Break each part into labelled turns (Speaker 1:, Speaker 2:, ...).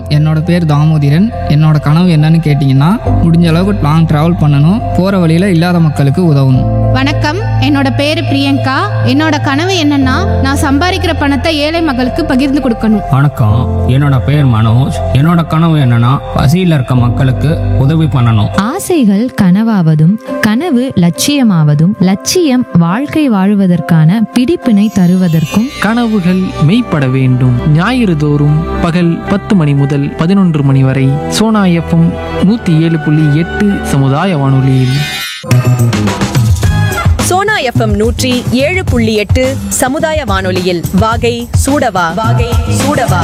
Speaker 1: என்னோட பேர் தாமோதிரன் என்னோட கனவு என்னன்னு கேட்டிங்கன்னா முடிஞ்ச அளவுக்கு லாங் ட்ராவல் பண்ணணும் போகிற வழியில் இல்லாத மக்களுக்கு உதவணும்
Speaker 2: வணக்கம் என்னோட பேரு பிரியங்கா என்னோட கனவு என்னன்னா நான் சம்பாதிக்கிற பணத்தை ஏழை மக்களுக்கு பகிர்ந்து கொடுக்கணும்
Speaker 3: வணக்கம் என்னோட பேர் மனோஜ் என்னோட கனவு என்னன்னா பசியில் இருக்க மக்களுக்கு உதவி பண்ணணும்
Speaker 4: ஆசைகள் கனவாவதும் கனவு லட்சியமாவதும் லட்சியம் வாழ்க்கை வாழுவதற்கான பிடிப்பினை தருவதற்கும்
Speaker 5: கனவுகள் மெய்ப்பட வேண்டும் ஞாயிறு தோறும் பகல் பத்து மணி முதல் பதினொன்று மணி வரை சோனா எஃப்எம் நூற்றி ஏழு புள்ளி எட்டு சமுதாய வானொலியில்
Speaker 6: சோனா எஃப்எம் நூற்றி ஏழு புள்ளி எட்டு சமுதாய வானொலியில் வாகை சூடவா வாகை சூடவா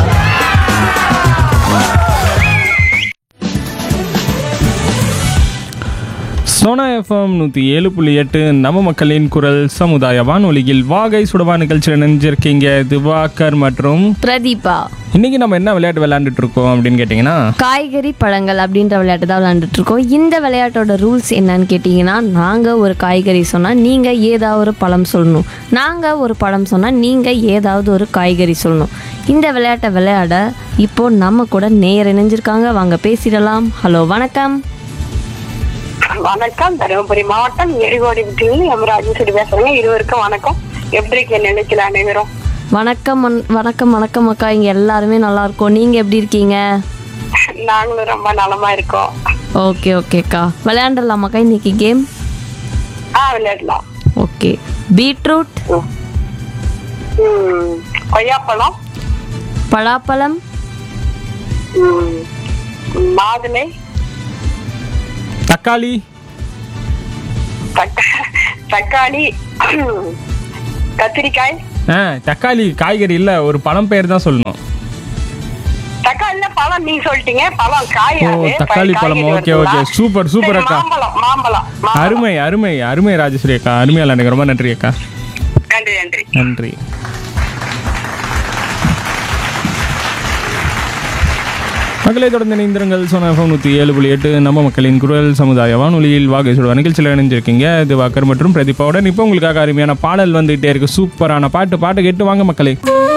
Speaker 7: சோனா எஃப்எம் நூற்றி ஏழு புள்ளி எட்டு நம்ம மக்களின் குரல் சமுதாய வானொலியில் வாகை சுடவா நிகழ்ச்சியில் நினைஞ்சிருக்கீங்க திவாகர் மற்றும்
Speaker 8: பிரதீபா
Speaker 7: இன்னைக்கு நம்ம என்ன விளையாட்டு விளையாண்டுட்டு இருக்கோம் அப்படின்னு கேட்டிங்கன்னா
Speaker 8: காய்கறி பழங்கள் அப்படின்ற விளையாட்டு தான் விளையாண்டுட்டு இருக்கோம் இந்த விளையாட்டோட ரூல்ஸ் என்னன்னு கேட்டிங்கன்னா நாங்கள் ஒரு காய்கறி சொன்னால் நீங்கள் ஏதாவது ஒரு பழம் சொல்லணும் நாங்கள் ஒரு பழம் சொன்னால் நீங்கள் ஏதாவது ஒரு காய்கறி சொல்லணும் இந்த விளையாட்டை விளையாட இப்போ நம்ம கூட நேர் இணைஞ்சிருக்காங்க வாங்க பேசிடலாம் ஹலோ வணக்கம்
Speaker 9: வணக்கம் தருமபுரி மாவட்டம் எரிகோடி விட்டியில் எம் ராஜேஸ்வரி பேசுறேங்க இருவருக்கும் வணக்கம் எப்படி இருக்க நிலைக்கல அனைவரும்
Speaker 8: வணக்கம் அண்- வணக்கம் வணக்கம் அக்கா இங்கே எல்லாருமே நல்லா இருக்கோம் நீங்கள் எப்படி இருக்கீங்க
Speaker 9: நாங்களும் ரொம்ப நலமா இருக்கோம்
Speaker 8: ஓகே ஓகேக்கா விளையாண்டுடலாமாக்கா இன்னைக்கு கேம்
Speaker 9: ஆ விளையாடலாம்
Speaker 8: ஓகே பீட்ரூட்
Speaker 9: ம், கொய்யாப்பழம்
Speaker 8: பலாப்பழம்
Speaker 9: ம், மாதுளை
Speaker 7: தக்காளி
Speaker 9: தக்கா- தக்காளி கத்திரிக்காய்
Speaker 7: ஆ தக்காளி காய்கறி இல்லை ஒரு பழம் பேர் தான் சொல்லணும்
Speaker 9: தக்காளில பழம் நீங்க சொல்லிட்டீங்க பழம் காய்
Speaker 7: ஓ,
Speaker 9: அது.
Speaker 7: தக்காளி
Speaker 9: காய்கறி
Speaker 7: பழம். ஓகே,
Speaker 9: வருதுங்களா?
Speaker 7: ஓகே. சூப்பர், சூப்பர்
Speaker 9: சரி,
Speaker 7: அக்கா.
Speaker 9: மாம்பழம் மாம்பழம் மாம்பழம்.
Speaker 7: அருமை அருமை அருமை ராஜேஸ்வரி அக்கா அருமையா விளையாடுங்க ரொம்ப நன்றி அக்கா
Speaker 9: நன்றி நன்றி
Speaker 7: நன்றி மக்களை தொடர்ந்து இணைந்திருங்கள் சோனா எஃப்எம் நூற்றி ஏழு புள்ளி எட்டு நம்ம மக்களின் குரல் சமுதாய வானொலியில் வாகை சுடுவா நிகழ்ச்சியில் இணைஞ்சிருக்கீங்க இது வாக்கர் மற்றும் பிரதீபாவுடன் இப்போ உங்களுக்காக அருமையான பாடல் வந்துகிட்டே இருக்கு சூப்பரான பாட்டு பாட்டு கேட்டு வாங்க மக்களே